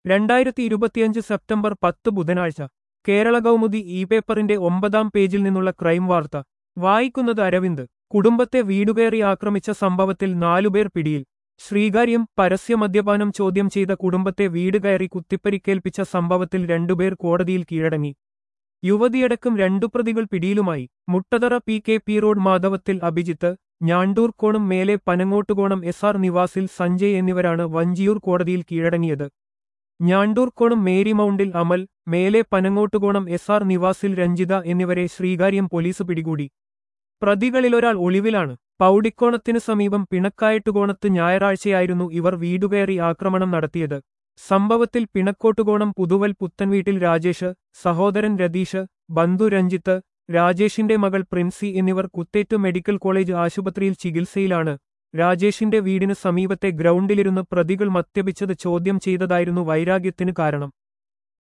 രണ്ടായിരത്തി ഇരുപത്തിയഞ്ച് സെപ്റ്റംബർ പത്ത് ബുധനാഴ്ച കേരള കൗമുദി ഇ പേപ്പറിന്റെ ഒമ്പതാം പേജിൽ നിന്നുള്ള ക്രൈം വാർത്ത വായിക്കുന്നത് അരവിന്ദ് കുടുംബത്തെ വീടുകയറി ആക്രമിച്ച സംഭവത്തിൽ നാലുപേർ പിടിയിൽ ശ്രീകാര്യം പരസ്യ മദ്യപാനം ചോദ്യം ചെയ്ത കുടുംബത്തെ വീട് കയറി കുത്തിപ്പരിക്കേൽപ്പിച്ച സംഭവത്തിൽ രണ്ടുപേർ കോടതിയിൽ കീഴടങ്ങി യുവതിയടക്കം രണ്ടു പ്രതികൾ പിടിയിലുമായി Muttathara P K P road മാധവത്തിൽ അഭിജിത്ത് ഞാണ്ടൂർക്കോണം മേലെ പനങ്ങോട്ടുകോണം എസ് ആർ നിവാസിൽ സഞ്ജയ് എന്നിവരാണ് വഞ്ചിയൂർ കോടതിയിൽ കീഴടങ്ങിയത് ഞാണ്ടൂർക്കോണം മേരി മൗണ്ടിൽ അമൽ മേലെ പനങ്ങോട്ടുകോണം എസ് ആർ നിവാസിൽ രഞ്ജിത എന്നിവരെ ശ്രീകാര്യം പോലീസ് പിടികൂടി പ്രതികളിലൊരാൾ ഒളിവിലാണ് പൗടിക്കോണത്തിനു സമീപം പിണക്കായിട്ടുകോണത്ത് ഞായറാഴ്ചയായിരുന്നു ഇവർ വീടുകയറി ആക്രമണം നടത്തിയത് സംഭവത്തിൽ പിണക്കോട്ടുകോണം പുതുവൽ പുത്തൻവീട്ടിൽ രാജേഷ് സഹോദരൻ രതീഷ് ബന്ധു രഞ്ജിത്ത് രാജേഷിന്റെ മകൾ പ്രിൻസി എന്നിവർ കുത്തേറ്റ് മെഡിക്കൽ കോളേജ് ആശുപത്രിയിൽ ചികിത്സയിലാണ് രാജേഷിന്റെ വീടിന് സമീപത്തെ ഗ്രൗണ്ടിലിരുന്ന് പ്രതികൾ മദ്യപിച്ചത് ചോദ്യം ചെയ്തതായിരുന്നു വൈരാഗ്യത്തിന് കാരണം